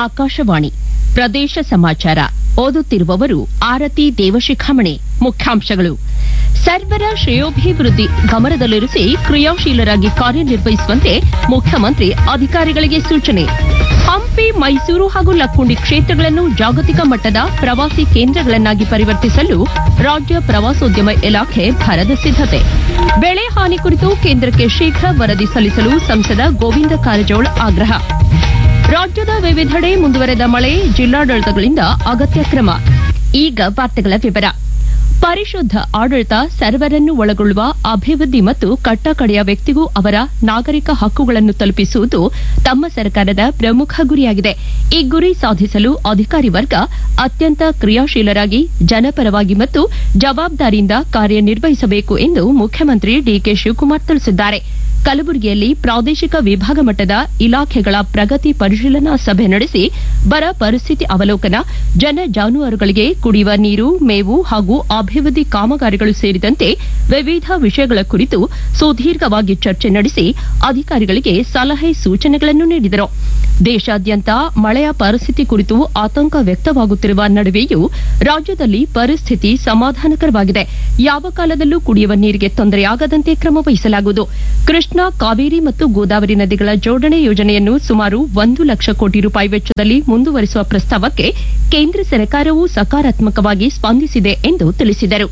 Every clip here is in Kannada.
ಆಕಾಶವಾಣಿ ಪ್ರದೇಶ ಸಮಾಚಾರ ಓದುತ್ತಿರುವವರು ಆರತಿ ದೇವಶಿಖಾಮಣಿ ಮುಖ್ಯಾಂಶಗಳು ಸರ್ವರ ಶ್ರೇಯೋಭಿವೃದ್ಧಿ ಗಮನದಲ್ಲಿರಿಸಿ ಕ್ರಿಯಾಶೀಲರಾಗಿ ಕಾರ್ಯನಿರ್ವಹಿಸುವಂತೆ ಮುಖ್ಯಮಂತ್ರಿ ಅಧಿಕಾರಿಗಳಿಗೆ ಸೂಚನೆ ಹಂಪಿ ಮೈಸೂರು ಹಾಗೂ ಲಕ್ಕುಂಡಿ ಕ್ಷೇತ್ರಗಳನ್ನು ಜಾಗತಿಕ ಮಟ್ಟದ ಪ್ರವಾಸಿ ಕೇಂದ್ರಗಳನ್ನಾಗಿ ಪರಿವರ್ತಿಸಲು ರಾಜ್ಯ ಪ್ರವಾಸೋದ್ಯಮ ಇಲಾಖೆ ಭರದ ಸಿದ್ದತೆ ಬೆಳೆ ಹಾನಿ ಕುರಿತು ಕೇಂದ್ರಕ್ಕೆ ಶೀಘ್ರ ವರದಿ ಸಲ್ಲಿಸಲು ಸಂಸದ ಗೋವಿಂದ ಕಾರಜೋಳ ಆಗ್ರಹ ರಾಜ್ಯದ ವಿವಿಧೆಡೆ ಮುಂದುವರೆದ ಮಳೆ ಜಿಲ್ಲಾಡಳಿತಗಳಿಂದ ಅಗತ್ಯ ಕ್ರಮ ಈಗ ವಾರ್ತೆಗಳ ವಿವರ ಪರಿಶುದ್ಧ ಆಡಳಿತ ಸರ್ವರನ್ನು ಒಳಗೊಳ್ಳುವ ಅಭಿವೃದ್ಧಿ ಮತ್ತು ಕಟ್ಟಕಡೆಯ ವ್ಯಕ್ತಿಗೂ ಅವರ ನಾಗರಿಕ ಹಕ್ಕುಗಳನ್ನು ತಲುಪಿಸುವುದು ತಮ್ಮ ಸರ್ಕಾರದ ಪ್ರಮುಖ ಗುರಿಯಾಗಿದೆ ಈ ಗುರಿ ಸಾಧಿಸಲು ಅಧಿಕಾರಿ ವರ್ಗ ಅತ್ಯಂತ ಕ್ರಿಯಾಶೀಲರಾಗಿ ಜನಪರವಾಗಿ ಮತ್ತು ಜವಾಬ್ದಾರಿಯಿಂದ ಕಾರ್ಯನಿರ್ವಹಿಸಬೇಕು ಎಂದು ಮುಖ್ಯಮಂತ್ರಿ ಡಿಕೆ ಶಿವಕುಮಾರ್ ತಿಳಿಸಿದ್ದಾರೆ ಕಲಬುರಗಿಯಲ್ಲಿ ಪ್ರಾದೇಶಿಕ ವಿಭಾಗ ಮಟ್ಟದ ಇಲಾಖೆಗಳ ಪ್ರಗತಿ ಪರಿಶೀಲನಾ ಸಭೆ ನಡೆಸಿ ಬರ ಪರಿಸ್ಥಿತಿ ಅವಲೋಕನ ಜನ ಜಾನುವಾರುಗಳಿಗೆ ಕುಡಿಯುವ ನೀರು ಮೇವು ಹಾಗೂ ಅಭಿವೃದ್ಧಿ ಕಾಮಗಾರಿಗಳು ಸೇರಿದಂತೆ ವಿವಿಧ ವಿಷಯಗಳ ಕುರಿತು ಸುದೀರ್ಘವಾಗಿ ಚರ್ಚೆ ನಡೆಸಿ ಅಧಿಕಾರಿಗಳಿಗೆ ಸಲಹೆ ಸೂಚನೆಗಳನ್ನು ನೀಡಿದರು ದೇಶಾದ್ಯಂತ ಮಳೆಯ ಪರಿಸ್ಥಿತಿ ಕುರಿತು ಆತಂಕ ವ್ಯಕ್ತವಾಗುತ್ತಿರುವ ನಡುವೆಯೂ ರಾಜ್ಯದಲ್ಲಿ ಪರಿಸ್ಥಿತಿ ಸಮಾಧಾನಕರವಾಗಿದೆ ಯಾವ ಕಾಲದಲ್ಲೂ ಕುಡಿಯುವ ನೀರಿಗೆ ತೊಂದರೆಯಾಗದಂತೆ ಕ್ರಮ ವಹಿಸಲಾಗುವುದು ಕೃಷ್ಣಾ ಕಾವೇರಿ ಮತ್ತು ಗೋದಾವರಿ ನದಿಗಳ ಜೋಡಣೆ ಯೋಜನೆಯನ್ನು ಸುಮಾರು ಒಂದು ಲಕ್ಷ ಕೋಟಿ ರೂಪಾಯಿ ವೆಚ್ಚದಲ್ಲಿ ಮುಂದುವರಿಸುವ ಪ್ರಸ್ತಾವಕ್ಕೆ ಕೇಂದ್ರ ಸರ್ಕಾರವು ಸಕಾರಾತ್ಮಕವಾಗಿ ಸ್ಪಂದಿಸಿದೆ ಎಂದು ತಿಳಿಸಿದರು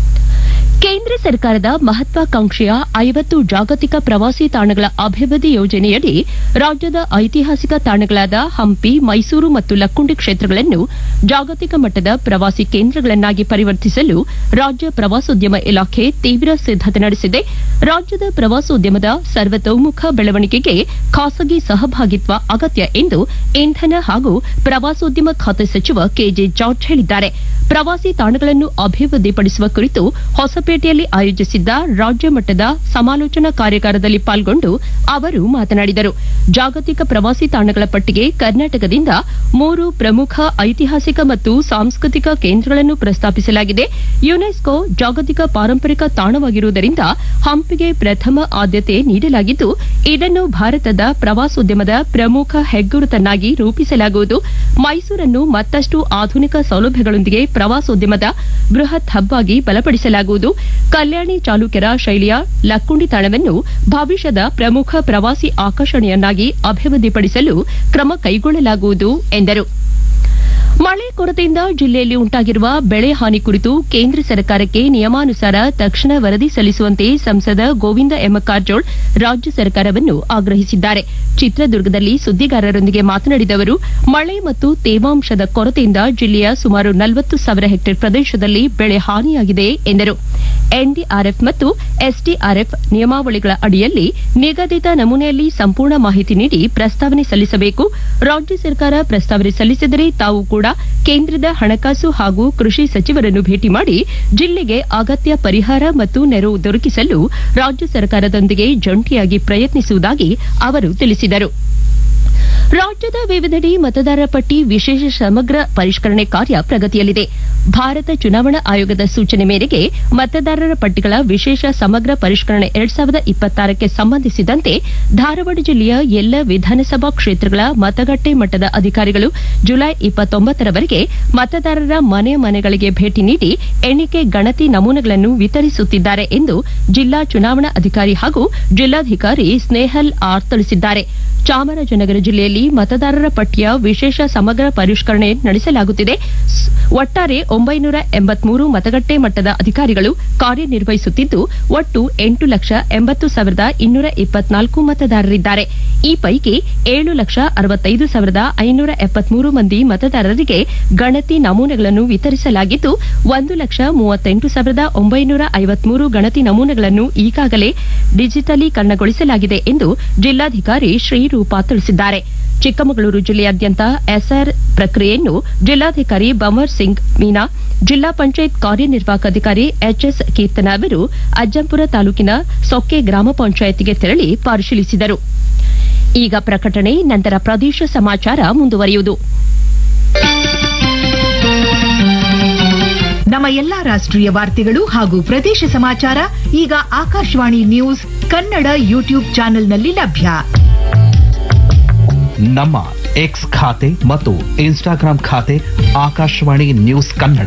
ಕೇಂದ್ರ ಸರ್ಕಾರದ ಮಹತ್ವಾಕಾಂಕ್ಷೆಯ ಐವತ್ತು ಜಾಗತಿಕ ಪ್ರವಾಸಿ ತಾಣಗಳ ಅಭಿವೃದ್ಧಿ ಯೋಜನೆಯಡಿ ರಾಜ್ಯದ ಐತಿಹಾಸಿಕ ತಾಣಗಳಾದ ಹಂಪಿ ಮೈಸೂರು ಮತ್ತು ಲಕ್ಕುಂಡಿ ಕ್ಷೇತ್ರಗಳನ್ನು ಜಾಗತಿಕ ಮಟ್ಟದ ಪ್ರವಾಸಿ ಕೇಂದ್ರಗಳನ್ನಾಗಿ ಪರಿವರ್ತಿಸಲು ರಾಜ್ಯ ಪ್ರವಾಸೋದ್ಯಮ ಇಲಾಖೆ ತೀವ್ರ ಸಿದ್ದತೆ ನಡೆಸಿದೆ ರಾಜ್ಯದ ಪ್ರವಾಸೋದ್ಯಮದ ಸರ್ವತೋಮುಖ ಬೆಳವಣಿಗೆಗೆ ಖಾಸಗಿ ಸಹಭಾಗಿತ್ವ ಅಗತ್ಯ ಎಂದು ಇಂಧನ ಹಾಗೂ ಪ್ರವಾಸೋದ್ಯಮ ಖಾತೆ ಸಚಿವ ಕೆಜೆ ಜಾರ್ಜ್ ಹೇಳಿದ್ದಾರೆ ಪ್ರವಾಸಿ ತಾಣಗಳನ್ನು ಅಭಿವೃದ್ಧಿಪಡಿಸುವ ಕುರಿತು ಹೊಸಪೇಟೆಯಲ್ಲಿ ಆಯೋಜಿಸಿದ್ದ ರಾಜ್ಯ ಮಟ್ಟದ ಸಮಾಲೋಚನಾ ಕಾರ್ಯಾಗಾರದಲ್ಲಿ ಪಾಲ್ಗೊಂಡು ಅವರು ಮಾತನಾಡಿದರು ಜಾಗತಿಕ ಪ್ರವಾಸಿ ತಾಣಗಳ ಪಟ್ಟಿಗೆ ಕರ್ನಾಟಕದಿಂದ ಮೂರು ಪ್ರಮುಖ ಐತಿಹಾಸಿಕ ಮತ್ತು ಸಾಂಸ್ಕೃತಿಕ ಕೇಂದ್ರಗಳನ್ನು ಪ್ರಸ್ತಾಪಿಸಲಾಗಿದೆ ಯುನೆಸ್ಕೋ ಜಾಗತಿಕ ಪಾರಂಪರಿಕ ತಾಣವಾಗಿರುವುದರಿಂದ ಹಂಪಿಗೆ ಪ್ರಥಮ ಆದ್ಯತೆ ನೀಡಲಾಗಿದ್ದು ಇದನ್ನು ಭಾರತದ ಪ್ರವಾಸೋದ್ಯಮದ ಪ್ರಮುಖ ಹೆಗ್ಗುರುತನ್ನಾಗಿ ರೂಪಿಸಲಾಗುವುದು ಮೈಸೂರನ್ನು ಮತ್ತಷ್ಟು ಆಧುನಿಕ ಸೌಲಭ್ಯಗಳೊಂದಿಗೆ ಪ್ರವಾಸೋದ್ಯಮದ ಬೃಹತ್ ಹಬ್ ಆಗಿ ಬಲಪಡಿಸಲಾಗುವುದು ಕಲ್ಯಾಣಿ ಚಾಲುಕ್ಯರ ಶೈಲಿಯ ಲಕ್ಕುಂಡಿ ತಾಣವನ್ನು ಭವಿಷ್ಯದ ಪ್ರಮುಖ ಪ್ರವಾಸಿ ಆಕರ್ಷಣೆಯನ್ನಾಗಿ ಅಭಿವೃದ್ಧಿಪಡಿಸಲು ಕ್ರಮ ಕೈಗೊಳ್ಳಲಾಗುವುದು ಎಂದರು ಮಳೆ ಕೊರತೆಯಿಂದ ಜಿಲ್ಲೆಯಲ್ಲಿ ಉಂಟಾಗಿರುವ ಬೆಳೆ ಹಾನಿ ಕುರಿತು ಕೇಂದ್ರ ಸರ್ಕಾರಕ್ಕೆ ನಿಯಮಾನುಸಾರ ತಕ್ಷಣ ವರದಿ ಸಲ್ಲಿಸುವಂತೆ ಸಂಸದ ಗೋವಿಂದ ಎಂ ಕಾರಜೋಳ್ ರಾಜ್ಯ ಸರ್ಕಾರವನ್ನು ಆಗ್ರಹಿಸಿದ್ದಾರೆ ಚಿತ್ರದುರ್ಗದಲ್ಲಿ ಸುದ್ದಿಗಾರರೊಂದಿಗೆ ಮಾತನಾಡಿದ ಅವರು ಮಳೆ ಮತ್ತು ತೇವಾಂಶದ ಕೊರತೆಯಿಂದ ಜಿಲ್ಲೆಯ ಸುಮಾರು ನಲವತ್ತು ಸಾವಿರ ಹೆಕ್ಟೇರ್ ಪ್ರದೇಶದಲ್ಲಿ ಬೆಳೆ ಹಾನಿಯಾಗಿದೆ ಎಂದರು ಎನ್ಡಿಆರ್ಎಫ್ ಮತ್ತು ಎಸ್ಡಿಆರ್ಎಫ್ ನಿಯಮಾವಳಿಗಳ ಅಡಿಯಲ್ಲಿ ನಿಗದಿತ ನಮೂನೆಯಲ್ಲಿ ಸಂಪೂರ್ಣ ಮಾಹಿತಿ ನೀಡಿ ಪ್ರಸ್ತಾವನೆ ಸಲ್ಲಿಸಬೇಕು ರಾಜ್ಯ ಸರ್ಕಾರ ಪ್ರಸ್ತಾವನೆ ಸಲ್ಲಿಸಿದರೆ ತಾವು ಕೂಡ ಕೇಂದ್ರದ ಹಣಕಾಸು ಹಾಗೂ ಕೃಷಿ ಸಚಿವರನ್ನು ಭೇಟಿ ಮಾಡಿ ಜಿಲ್ಲೆಗೆ ಅಗತ್ಯ ಪರಿಹಾರ ಮತ್ತು ನೆರವು ದೊರಕಿಸಲು ರಾಜ್ಯ ಸರ್ಕಾರದೊಂದಿಗೆ ಜಂಟಿಯಾಗಿ ಪ್ರಯತ್ನಿಸುವುದಾಗಿ ಅವರು ತಿಳಿಸಿದರು ರಾಜ್ಯದ ವಿವಿಧೆಡೆ ಮತದಾರರ ಪಟ್ಟಿ ವಿಶೇಷ ಸಮಗ್ರ ಪರಿಷ್ಕರಣೆ ಕಾರ್ಯ ಪ್ರಗತಿಯಲ್ಲಿದೆ ಭಾರತ ಚುನಾವಣಾ ಆಯೋಗದ ಸೂಚನೆ ಮೇರೆಗೆ ಮತದಾರರ ಪಟ್ಟಿಗಳ ವಿಶೇಷ ಸಮಗ್ರ ಪರಿಷ್ಕರಣೆ ಎರಡ್ ಸಾವಿರದ ಇಪ್ಪತ್ತಾರಕ್ಕೆ ಸಂಬಂಧಿಸಿದಂತೆ ಧಾರವಾಡ ಜಿಲ್ಲೆಯ ಎಲ್ಲ ವಿಧಾನಸಭಾ ಕ್ಷೇತ್ರಗಳ ಮತಗಟ್ಟೆ ಮಟ್ಟದ ಅಧಿಕಾರಿಗಳು ಜುಲೈ ಇಪ್ಪತ್ತೊಂಬತ್ತರವರೆಗೆ ಮತದಾರರ ಮನೆ ಮನೆಗಳಿಗೆ ಭೇಟಿ ನೀಡಿ ಎಣಿಕೆ ಗಣತಿ ನಮೂನೆಗಳನ್ನು ವಿತರಿಸುತ್ತಿದ್ದಾರೆ ಎಂದು ಜಿಲ್ಲಾ ಚುನಾವಣಾ ಅಧಿಕಾರಿ ಹಾಗೂ ಜಿಲ್ಲಾಧಿಕಾರಿ ಸ್ನೇಹಲ್ ಆರ್ ತಿಳಿಸಿದ್ದಾರೆ ಚಾಮರಾಜನಗರ ಜಿಲ್ಲೆಯಲ್ಲಿ ಮತದಾರರ ಪಟ್ಟಿಯ ವಿಶೇಷ ಸಮಗ್ರ ಪರಿಷ್ಕರಣೆ ನಡೆಸಲಾಗುತ್ತಿದೆ ಒಟ್ಟಾರೆ ಒಂಬೈನೂರ ಎಂಬತ್ಮೂರು ಮತಗಟ್ಟೆ ಮಟ್ಟದ ಅಧಿಕಾರಿಗಳು ಕಾರ್ಯನಿರ್ವಹಿಸುತ್ತಿದ್ದು ಒಟ್ಟು ಎಂಟು ಲಕ್ಷ ಎಂಬತ್ತು ಸಾವಿರದ ಇನ್ನೂರ ಇಪ್ಪತ್ನಾಲ್ಕು ಮತದಾರರಿದ್ದಾರೆ ಈ ಪೈಕಿ ಏಳು ಲಕ್ಷ ಅರವತ್ತೈದು ಸಾವಿರದ ಐನೂರ ಎಪ್ಪತ್ಮೂರು ಮಂದಿ ಮತದಾರರಿಗೆ ಗಣತಿ ನಮೂನೆಗಳನ್ನು ವಿತರಿಸಲಾಗಿದ್ದು ಒಂದು ಲಕ್ಷ ಮೂವತ್ತೆಂಟು ಸಾವಿರದ ಒಂಬೈನೂರ ಐವತ್ಮೂರು ಗಣತಿ ನಮೂನೆಗಳನ್ನು ಈಗಾಗಲೇ ಡಿಜಿಟಲೀಕರಣಗೊಳಿಸಲಾಗಿದೆ ಎಂದು ಜಿಲ್ಲಾಧಿಕಾರಿ ಶ್ರೀರೂಪ ತಿಳಿಸಿದ್ದಾರೆ ಚಿಕ್ಕಮಗಳೂರು ಜಿಲ್ಲೆಯಾದ್ಯಂತ ಎಸ್ಆರ್ ಪ್ರಕ್ರಿಯೆಯನ್ನು ಜಿಲ್ಲಾಧಿಕಾರಿ ಬಮರ್ ಸಿಂಗ್ ಮೀನಾ ಜಿಲ್ಲಾ ಪಂಚಾಯತ್ ಕಾರ್ಯನಿರ್ವಾಹಕ ಅಧಿಕಾರಿ ಎಚ್ಎಸ್ ಕೀರ್ತನ ಅವರು ಅಜ್ಜಂಪುರ ತಾಲೂಕಿನ ಸೊಕ್ಕೆ ಗ್ರಾಮ ಪಂಚಾಯತ್ಗೆ ತೆರಳಿ ಪರಿಶೀಲಿಸಿದರು ಈಗ ಪ್ರಕಟಣೆ ನಂತರ ಪ್ರದೇಶ ಸಮಾಚಾರ ಮುಂದುವರಿಯುವುದು ನಮ್ಮ ಎಲ್ಲಾ ರಾಷ್ಟ್ರೀಯ ವಾರ್ತೆಗಳು ಹಾಗೂ ಪ್ರದೇಶ ಸಮಾಚಾರ ಈಗ ಆಕಾಶವಾಣಿ ನ್ಯೂಸ್ ಕನ್ನಡ ಯೂಟ್ಯೂಬ್ ಚಾನೆಲ್ನಲ್ಲಿ ಲಭ್ಯ ನಮ್ಮ ಎಕ್ಸ್ ಖಾತೆ ಮತ್ತು ಇನ್ಸ್ಟಾಗ್ರಾಂ ಖಾತೆ ಆಕಾಶವಾಣಿ ನ್ಯೂಸ್ ಕನ್ನಡ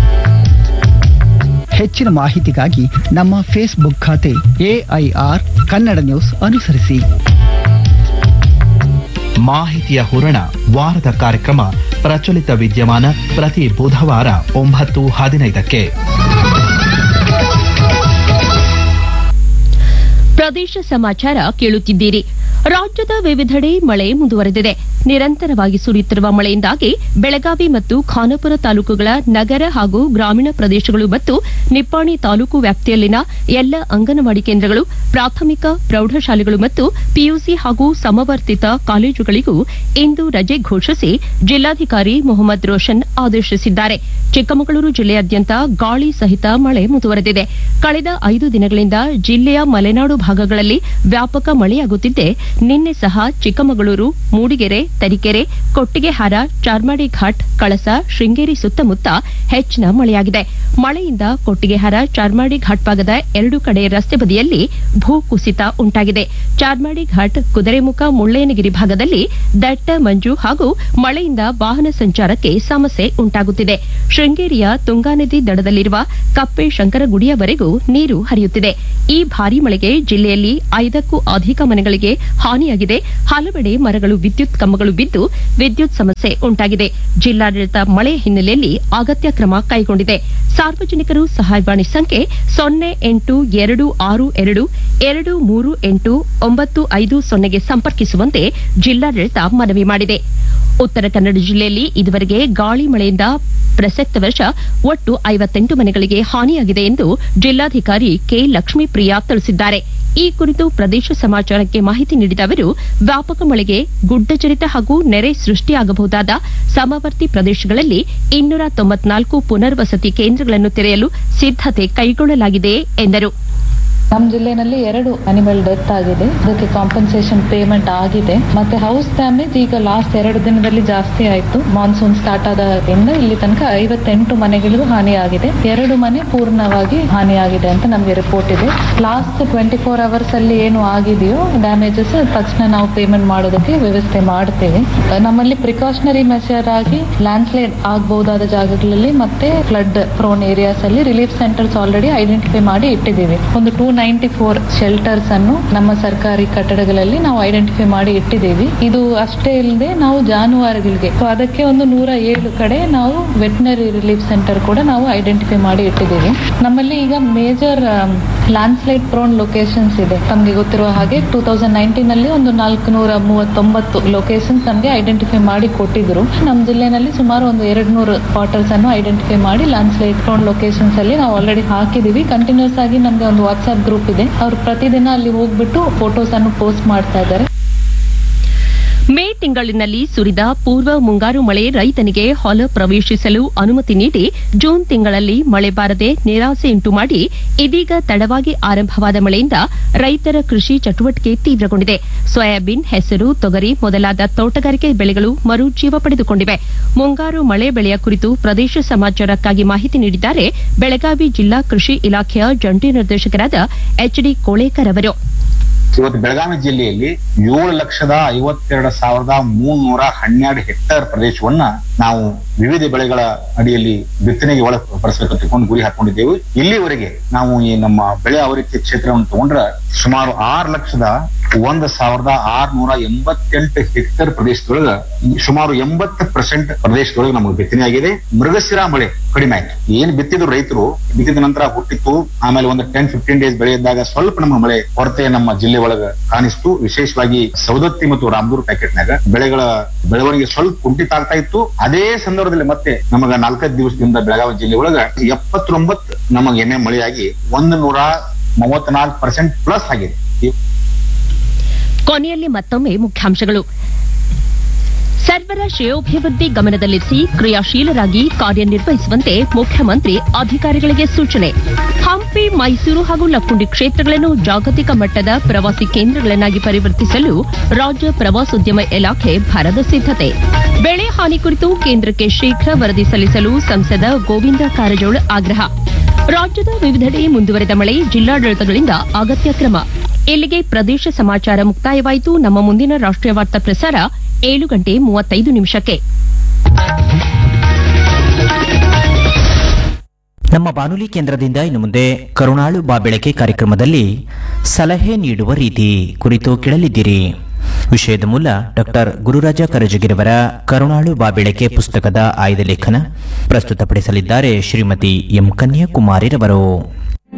ಹೆಚ್ಚಿನ ಮಾಹಿತಿಗಾಗಿ ನಮ್ಮ ಫೇಸ್ಬುಕ್ ಖಾತೆ ಎಐಆರ್ ಕನ್ನಡ ನ್ಯೂಸ್ ಅನುಸರಿಸಿ ಮಾಹಿತಿಯ ಹೂರಣ ವಾರದ ಕಾರ್ಯಕ್ರಮ ಪ್ರಚಲಿತ ವಿದ್ಯಮಾನ ಪ್ರತಿ ಬುಧವಾರ ಒಂಬತ್ತು ಹದಿನೈದಕ್ಕೆ ಪ್ರದೇಶ ಸಮಾಚಾರ ಕೇಳುತ್ತಿದ್ದೀರಿ ರಾಜ್ಯದ ವಿವಿಧೆಡೆ ಮಳೆ ಮುಂದುವರೆದಿದೆ ನಿರಂತರವಾಗಿ ಸುರಿಯುತ್ತಿರುವ ಮಳೆಯಿಂದಾಗಿ ಬೆಳಗಾವಿ ಮತ್ತು ಖಾನಾಪುರ ತಾಲೂಕುಗಳ ನಗರ ಹಾಗೂ ಗ್ರಾಮೀಣ ಪ್ರದೇಶಗಳು ಮತ್ತು ನಿಪ್ಪಾಣಿ ತಾಲೂಕು ವ್ಯಾಪ್ತಿಯಲ್ಲಿನ ಎಲ್ಲ ಅಂಗನವಾಡಿ ಕೇಂದ್ರಗಳು ಪ್ರಾಥಮಿಕ ಪ್ರೌಢಶಾಲೆಗಳು ಮತ್ತು ಪಿಯುಸಿ ಹಾಗೂ ಸಮವರ್ತಿತ ಕಾಲೇಜುಗಳಿಗೂ ಇಂದು ರಜೆ ಘೋಷಿಸಿ ಜಿಲ್ಲಾಧಿಕಾರಿ ಮೊಹಮ್ಮದ್ ರೋಷನ್ ಆದೇಶಿಸಿದ್ದಾರೆ ಚಿಕ್ಕಮಗಳೂರು ಜಿಲ್ಲೆಯಾದ್ಯಂತ ಗಾಳಿ ಸಹಿತ ಮಳೆ ಮುಂದುವರೆದಿದೆ ಕಳೆದ ಐದು ದಿನಗಳಿಂದ ಜಿಲ್ಲೆಯ ಮಲೆನಾಡು ಭಾಗಗಳಲ್ಲಿ ವ್ಯಾಪಕ ಮಳೆಯಾಗುತ್ತಿದ್ದೆ ನಿನ್ನೆ ಸಹ ಚಿಕ್ಕಮಗಳೂರು ಮೂಡಿಗೆರೆ ತರೀಕೆರೆ ಕೊಟ್ಟಿಗೆಹಾರ ಚಾರ್ಮಾಡಿ ಘಾಟ್ ಕಳಸ ಶೃಂಗೇರಿ ಸುತ್ತಮುತ್ತ ಹೆಚ್ಚಿನ ಮಳೆಯಾಗಿದೆ ಮಳೆಯಿಂದ ಕೊಟ್ಟಿಗೆಹಾರ ಚಾರ್ಮಾಡಿ ಘಾಟ್ ಭಾಗದ ಎರಡು ಕಡೆ ರಸ್ತೆ ಬದಿಯಲ್ಲಿ ಭೂ ಕುಸಿತ ಉಂಟಾಗಿದೆ ಚಾರ್ಮಾಡಿ ಘಾಟ್ ಕುದುರೆಮುಖ ಮುಳ್ಳಯ್ಯನಗಿರಿ ಭಾಗದಲ್ಲಿ ದಟ್ಟ ಮಂಜು ಹಾಗೂ ಮಳೆಯಿಂದ ವಾಹನ ಸಂಚಾರಕ್ಕೆ ಸಮಸ್ಯೆ ಉಂಟಾಗುತ್ತಿದೆ ಶೃಂಗೇರಿಯ ತುಂಗಾ ನದಿ ದಡದಲ್ಲಿರುವ ಕಪ್ಪೆ ಶಂಕರಗುಡಿಯವರೆಗೂ ನೀರು ಹರಿಯುತ್ತಿದೆ ಈ ಭಾರೀ ಮಳೆಗೆ ಜಿಲ್ಲೆಯಲ್ಲಿ ಐದಕ್ಕೂ ಅಧಿಕ ಮನೆಗಳಿಗೆ ಹಾನಿಯಾಗಿದೆ ಹಲವೆಡೆ ಮರಗಳು ವಿದ್ಯುತ್ ಕಂಬಗಳು ಬಿದ್ದು ವಿದ್ಯುತ್ ಸಮಸ್ಯೆ ಉಂಟಾಗಿದೆ ಜಿಲ್ಲಾಡಳಿತ ಮಳೆ ಹಿನ್ನೆಲೆಯಲ್ಲಿ ಅಗತ್ಯ ಕ್ರಮ ಕೈಗೊಂಡಿದೆ ಸಾರ್ವಜನಿಕರು ಸಹಾಯವಾಣಿ ಸಂಖ್ಯೆ ಸೊನ್ನೆ ಎಂಟು ಎರಡು ಆರು ಎರಡು ಎರಡು ಮೂರು ಎಂಟು ಒಂಬತ್ತು ಐದು ಸೊನ್ನೆಗೆ ಸಂಪರ್ಕಿಸುವಂತೆ ಜಿಲ್ಲಾಡಳಿತ ಮನವಿ ಮಾಡಿದೆ ಉತ್ತರ ಕನ್ನಡ ಜಿಲ್ಲೆಯಲ್ಲಿ ಇದುವರೆಗೆ ಗಾಳಿ ಮಳೆಯಿಂದ ಪ್ರಸಕ್ತ ವರ್ಷ ಒಟ್ಟು ಐವತ್ತೆಂಟು ಮನೆಗಳಿಗೆ ಹಾನಿಯಾಗಿದೆ ಎಂದು ಜಿಲ್ಲಾಧಿಕಾರಿ ಕೆ ಲಕ್ಷ್ಮೀಪ್ರಿಯಾ ತಿಳಿಸಿದ್ದಾರೆ ಈ ಕುರಿತು ಪ್ರದೇಶ ಸಮಾಚಾರಕ್ಕೆ ಮಾಹಿತಿ ನೀಡಿದ ಅವರು ವ್ಯಾಪಕ ಮಳೆಗೆ ಗುಡ್ಡಚರಿತ ಹಾಗೂ ನೆರೆ ಸೃಷ್ಟಿಯಾಗಬಹುದಾದ ಸಮವರ್ತಿ ಪ್ರದೇಶಗಳಲ್ಲಿ ಇನ್ನೂರ ತೊಂಬತ್ನಾಲ್ಕು ಪುನರ್ವಸತಿ ಕೇಂದ್ರಗಳನ್ನು ತೆರೆಯಲು ಸಿದ್ದತೆ ಕೈಗೊಳ್ಳಲಾಗಿದೆ ಎಂದರು ನಮ್ಮ ಜಿಲ್ಲೆನಲ್ಲಿ ಎರಡು ಅನಿಮಲ್ ಡೆತ್ ಆಗಿದೆ ಅದಕ್ಕೆ ಕಾಂಪನ್ಸೇಷನ್ ಪೇಮೆಂಟ್ ಆಗಿದೆ ಮತ್ತೆ ಹೌಸ್ ಡ್ಯಾಮೇಜ್ ಈಗ ಲಾಸ್ಟ್ ಎರಡು ದಿನದಲ್ಲಿ ಜಾಸ್ತಿ ಆಯ್ತು ಮಾನ್ಸೂನ್ ಸ್ಟಾರ್ಟ್ ಆದಾಗಿಂದ ಇಲ್ಲಿ ತನಕ ಐವತ್ತೆಂಟು ಮನೆಗಳಿಗೂ ಹಾನಿಯಾಗಿದೆ ಎರಡು ಮನೆ ಪೂರ್ಣವಾಗಿ ಹಾನಿಯಾಗಿದೆ ಅಂತ ನಮಗೆ ರಿಪೋರ್ಟ್ ಇದೆ ಲಾಸ್ಟ್ ಟ್ವೆಂಟಿ ಫೋರ್ ಅವರ್ಸ್ ಅಲ್ಲಿ ಏನು ಆಗಿದೆಯೋ ಡ್ಯಾಮೇಜಸ್ ತಕ್ಷಣ ನಾವು ಪೇಮೆಂಟ್ ಮಾಡೋದಕ್ಕೆ ವ್ಯವಸ್ಥೆ ಮಾಡ್ತೇವೆ ನಮ್ಮಲ್ಲಿ ಪ್ರಿಕಾಷನರಿ ಮೆಷರ್ ಆಗಿ ಲ್ಯಾಂಡ್ ಸ್ಲೈಡ್ ಆಗಬಹುದಾದ ಜಾಗಗಳಲ್ಲಿ ಮತ್ತೆ ಫ್ಲಡ್ ಪ್ರೋನ್ ಏರಿಯಾಸ್ ಅಲ್ಲಿ ರಿಲೀಫ್ ಸೆಂಟರ್ಸ್ ಆಲ್ರೆಡಿ ಐಡೆಂಟಿಫೈ ಮಾಡಿ ಇಟ್ಟಿದ್ದೀವಿ ಒಂದು ಟೂ ನೈಂಟಿ ಫೋರ್ ಶೆಲ್ಟರ್ಸ್ ಅನ್ನು ನಮ್ಮ ಸರ್ಕಾರಿ ಕಟ್ಟಡಗಳಲ್ಲಿ ನಾವು ಐಡೆಂಟಿಫೈ ಮಾಡಿ ಇಟ್ಟಿದ್ದೀವಿ ಇದು ಅಷ್ಟೇ ಇಲ್ಲದೆ ನಾವು ಜಾನುವಾರುಗಳಿಗೆ ಸೊ ಅದಕ್ಕೆ ಒಂದು ನೂರ ಏಳು ಕಡೆ ನಾವು ವೆಟನರಿ ರಿಲೀಫ್ ಸೆಂಟರ್ ಕೂಡ ನಾವು ಐಡೆಂಟಿಫೈ ಮಾಡಿ ಇಟ್ಟಿದ್ದೀವಿ ನಮ್ಮಲ್ಲಿ ಈಗ major landslide prone locations ಇದೆ ತಮಗೆ ಗೊತ್ತಿರುವ ಹಾಗೆ ಟೂ ತೌಸಂಡ್ ನೈನ್ಟೀನ್ ಅಲ್ಲಿ ಒಂದು ನಾಲ್ಕು ನೂರ ಮೂವತ್ತೊಂಬತ್ತು ಲೊಕೇಶನ್ಸ್ ನಮಗೆ ಐಡೆಂಟಿಫೈ ಮಾಡಿ ಕೊಟ್ಟಿದ್ರು ನಮ್ಮ ಜಿಲ್ಲೆನಲ್ಲಿ ಸುಮಾರು ಒಂದು ಎರಡು ನೂರು ಕ್ವಾರ್ಟರ್ಸ್ ಅನ್ನು ಐಡೆಂಟಿಫೈ ಮಾಡಿ ಲ್ಯಾಂಡ್ ಸ್ಲೈಡ್ ಪ್ರೋನ್ ಲೊಕೇಶನ್ಸ್ ಅಲ್ಲಿ ನಾವು ಆಲ್ರೆಡಿ ಹಾಕಿದೀವಿ ಕಂಟಿನ್ಯೂಸ್ ಆಗಿ ನಮಗೆ ಒಂದು ವಾಟ್ಸ್ಆಪ್ ಗ್ರೂಪ್ ಇದೆ ಅವ್ರು ಪ್ರತಿದಿನ ಅಲ್ಲಿ ಹೋಗ್ಬಿಟ್ಟು ಫೋಟೋಸ್ ಅನ್ನು ಪೋಸ್ಟ್ ಮಾಡ್ತಾ ಇದ್ದಾರೆ ಮೇ ತಿಂಗಳಿನಲ್ಲಿ ಸುರಿದ ಪೂರ್ವ ಮುಂಗಾರು ಮಳೆ ರೈತನಿಗೆ ಹೊಲ ಪ್ರವೇಶಿಸಲು ಅನುಮತಿ ನೀಡಿ ಜೂನ್ ತಿಂಗಳಲ್ಲಿ ಮಳೆ ಬಾರದೆ ನಿರಾಸೆಯುಂಟು ಮಾಡಿ ಇದೀಗ ತಡವಾಗಿ ಆರಂಭವಾದ ಮಳೆಯಿಂದ ರೈತರ ಕೃಷಿ ಚಟುವಟಿಕೆ ತೀವ್ರಗೊಂಡಿದೆ ಸೋಯಾಬೀನ್ ಹೆಸರು ತೊಗರಿ ಮೊದಲಾದ ತೋಟಗಾರಿಕೆ ಬೆಳೆಗಳು ಮರುಜೀವ ಪಡೆದುಕೊಂಡಿವೆ ಮುಂಗಾರು ಮಳೆ ಬೆಳೆಯ ಕುರಿತು ಪ್ರದೇಶ ಸಮಾಚಾರಕ್ಕಾಗಿ ಮಾಹಿತಿ ನೀಡಿದ್ದಾರೆ ಬೆಳಗಾವಿ ಜಿಲ್ಲಾ ಕೃಷಿ ಇಲಾಖೆಯ ಜಂಟಿ ನಿರ್ದೇಶಕರಾದ ಎಚ್ಡಿ ಕೋಳೇಕರ್ ಅವರು ಇವತ್ತು ಬೆಳಗಾವಿ ಜಿಲ್ಲೆಯಲ್ಲಿ ಏಳು ಲಕ್ಷದ ಐವತ್ತೆರಡು ಸಾವಿರದ ಮೂನ್ನೂರ ಹನ್ನೆರಡು ಹೆಕ್ಟೇರ್ ಪ್ರದೇಶವನ್ನ ನಾವು ವಿವಿಧ ಬೆಳೆಗಳ ಅಡಿಯಲ್ಲಿ ಬಿತ್ತನೆಗೆ ಒಳಪಡಿಸಬೇಕು ತಿಳ್ಕೊಂಡು ಗುರಿ ಹಾಕೊಂಡಿದ್ದೇವೆ ಇಲ್ಲಿವರೆಗೆ ನಾವು ಈ ನಮ್ಮ ಬೆಳೆ ಅವರಿಕೆ ಕ್ಷೇತ್ರವನ್ನು ತಗೊಂಡ್ರೆ ಸುಮಾರು ಆರು ಲಕ್ಷದ ಒಂದ್ ಸಾವಿರದ ಆರ್ನೂರ ಎಂಬತ್ತೆಂಟು ಹೆಕ್ಟೇರ್ ಪ್ರದೇಶದೊಳಗ ಸುಮಾರು ಎಂಬತ್ತು ಪರ್ಸೆಂಟ್ ಪ್ರದೇಶದೊಳಗೆ ನಮಗೆ ಬಿತ್ತನೆ ಆಗಿದೆ ಮೃಗಶಿರ ಮಳೆ ಕಡಿಮೆ ಆಯ್ತು ಏನ್ ಬಿತ್ತಿದ್ರು ರೈತರು ಬಿತ್ತಿದ ನಂತರ ಹುಟ್ಟಿತ್ತು ಆಮೇಲೆ ಒಂದು ಟೆನ್ ಫಿಫ್ಟೀನ್ ಡೇಸ್ ಬೆಳೆ ಇದ್ದಾಗ ಸ್ವಲ್ಪ ನಮ್ಮ ಮಳೆ ಕೊರತೆ ನಮ್ಮ ಜಿಲ್ಲೆ ಒಳಗ ಕಾಣಿಸ್ತು ವಿಶೇಷವಾಗಿ ಸೌದತ್ತಿ ಮತ್ತು ರಾಮದೂರ್ ಪ್ಯಾಕೆಟ್ನಾಗ ಬೆಳೆಗಳ ಬೆಳವಣಿಗೆ ಸ್ವಲ್ಪ ಕುಂಠಿತ ಆಗ್ತಾ ಇತ್ತು ಅದೇ ಸಂದರ್ಭದಲ್ಲಿ ಮತ್ತೆ ನಮಗ ನಾಲ್ಕೈದು ದಿವಸದಿಂದ ಬೆಳಗಾವಿ ಜಿಲ್ಲೆ ಒಳಗ ಎಪ್ಪತ್ತೊಂಬತ್ತು ನಮಗೆ ಎಣ್ಣೆ ಮಳೆಯಾಗಿ ಒಂದು ನೂರ ಮೂವತ್ನಾಲ್ಕು ಪರ್ಸೆಂಟ್ ಪ್ಲಸ್ ಆಗಿದೆ ಕೊನೆಯಲ್ಲಿ ಮತ್ತೊಮ್ಮೆ ಮುಖ್ಯಾಂಶಗಳು ಸರ್ವರ ಶ್ರೇಯೋಭಿವೃದ್ಧಿ ಗಮನದಲ್ಲಿರಿಸಿ ಕ್ರಿಯಾಶೀಲರಾಗಿ ಕಾರ್ಯನಿರ್ವಹಿಸುವಂತೆ ಮುಖ್ಯಮಂತ್ರಿ ಅಧಿಕಾರಿಗಳಿಗೆ ಸೂಚನೆ ಹಂಪಿ ಮೈಸೂರು ಹಾಗೂ ಲಕ್ಕುಂಡಿ ಕ್ಷೇತ್ರಗಳನ್ನು ಜಾಗತಿಕ ಮಟ್ಟದ ಪ್ರವಾಸಿ ಕೇಂದ್ರಗಳನ್ನಾಗಿ ಪರಿವರ್ತಿಸಲು ರಾಜ್ಯ ಪ್ರವಾಸೋದ್ಯಮ ಇಲಾಖೆ ಭರದ ಸಿದ್ದತೆ ಬೆಳೆ ಹಾನಿ ಕುರಿತು ಕೇಂದ್ರಕ್ಕೆ ಶೀಘ್ರ ವರದಿ ಸಲ್ಲಿಸಲು ಸಂಸದ ಗೋವಿಂದ ಕಾರಜೋಳ ಆಗ್ರಹ ರಾಜ್ಯದ ವಿವಿಧೆಡೆ ಮುಂದುವರೆದ ಮಳೆ ಜಿಲ್ಲಾಡಳಿತಗಳಿಂದ ಅಗತ್ಯ ಕ್ರಮ ಇಲ್ಲಿಗೆ ಪ್ರದೇಶ ಸಮಾಚಾರ ಮುಕ್ತಾಯವಾಯಿತು ನಮ್ಮ ಮುಂದಿನ ರಾಷ್ಟ್ರೀಯ ವಾರ್ತಾ ಪ್ರಸಾರ ಏಳು ಗಂಟೆ ಮೂವತ್ತೈದು ನಿಮಿಷಕ್ಕೆ ನಮ್ಮ ಬಾನುಲಿ ಕೇಂದ್ರದಿಂದ ಇನ್ನು ಮುಂದೆ ಕರುಣಾಳು ಬಾಬೆಳಕೆ ಕಾರ್ಯಕ್ರಮದಲ್ಲಿ ಸಲಹೆ ನೀಡುವ ರೀತಿ ಕುರಿತು ಕೇಳಲಿದ್ದೀರಿ ವಿಷಯದ ಮೂಲ ಡಾಕ್ಟರ್ ಗುರುರಾಜ ಕರಜಗಿರವರ ಕರುಣಾಳು ಬಾಬೆಳಕೆ ಪುಸ್ತಕದ ಆಯ್ದ ಲೇಖನ ಪ್ರಸ್ತುತಪಡಿಸಲಿದ್ದಾರೆ ಶ್ರೀಮತಿ ಎಂ ಕನ್ಯಾಕುಮಾರಿರವರು